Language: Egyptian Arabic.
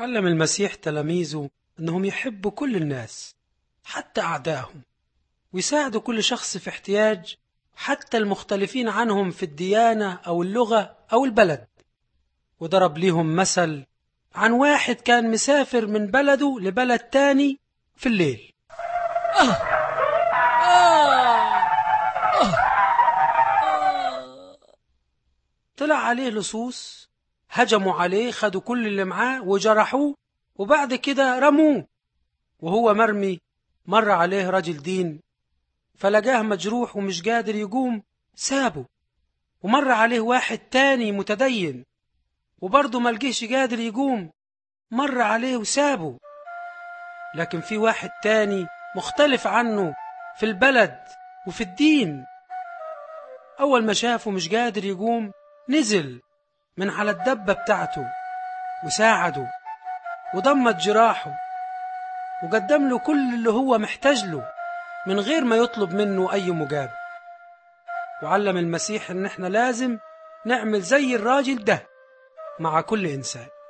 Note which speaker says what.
Speaker 1: علم المسيح تلاميذه أنهم يحبوا كل الناس حتى أعدائهم ويساعدوا كل شخص في احتياج حتى المختلفين عنهم في الديانة أو اللغة أو البلد وضرب ليهم مثل عن واحد كان مسافر من بلده لبلد تاني في الليل طلع عليه لصوص هجموا عليه خدوا كل اللي معاه وجرحوه وبعد كده رموه وهو مرمي مر عليه رجل دين فلقاه مجروح ومش قادر يقوم سابه ومر عليه واحد تاني متدين وبرضه ملقيش قادر يقوم مر عليه وسابه لكن في واحد تاني مختلف عنه في البلد وفي الدين أول ما شافه مش قادر يقوم نزل من على الدبة بتاعته وساعده وضمت جراحه وقدم له كل اللي هو محتاج له من غير ما يطلب منه أي مجابة وعلم المسيح إن إحنا لازم نعمل زي الراجل ده مع كل إنسان